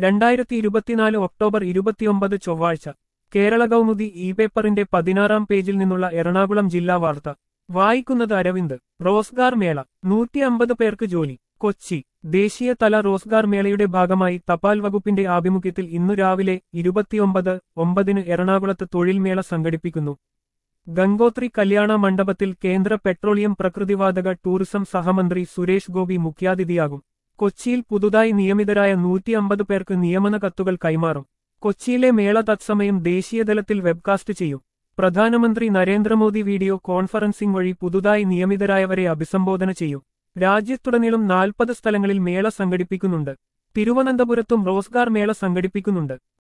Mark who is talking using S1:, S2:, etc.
S1: രണ്ടായിരത്തി ഇരുപത്തിനാല് ഒക്ടോബർ ഇരുപത്തിയൊമ്പത് ചൊവ്വാഴ്ച കേരള കൗമുദി ഇ പേപ്പറിന്റെ പതിനാറാം പേജിൽ നിന്നുള്ള എറണാകുളം ജില്ലാ വാർത്ത വായിക്കുന്നത് അരവിന്ദ് റോസ്ഗാർ മേള നൂറ്റി അമ്പത് പേർക്ക് ജോലി കൊച്ചി ദേശീയ തല റോസ്ഗാർ മേളയുടെ ഭാഗമായി തപാൽ വകുപ്പിന്റെ ആഭിമുഖ്യത്തിൽ ഇന്നു രാവിലെ ഇരുപത്തിയൊമ്പത് ഒമ്പതിന് എറണാകുളത്ത് തൊഴിൽ മേള സംഘടിപ്പിക്കുന്നു ഗംഗോത്രി കല്യാണ മണ്ഡപത്തിൽ കേന്ദ്ര പെട്രോളിയം പ്രകൃതിവാതക ടൂറിസം സഹമന്ത്രി സുരേഷ് ഗോപി മുഖ്യാതിഥിയാകും കൊച്ചിയിൽ പുതുതായി നിയമിതരായ നൂറ്റി അമ്പത് പേർക്ക് നിയമന കത്തുകൾ കൈമാറും കൊച്ചിയിലെ മേള തത്സമയം ദേശീയതലത്തിൽ വെബ്കാസ്റ്റ് ചെയ്യും പ്രധാനമന്ത്രി നരേന്ദ്രമോദി വീഡിയോ കോൺഫറൻസിംഗ് വഴി പുതുതായി നിയമിതരായവരെ അഭിസംബോധന ചെയ്യും രാജ്യത്തുടനീളം നാൽപ്പത് സ്ഥലങ്ങളിൽ മേള സംഘടിപ്പിക്കുന്നുണ്ട് തിരുവനന്തപുരത്തും റോസ്ഗാർ മേള സംഘടിപ്പിക്കുന്നുണ്ട്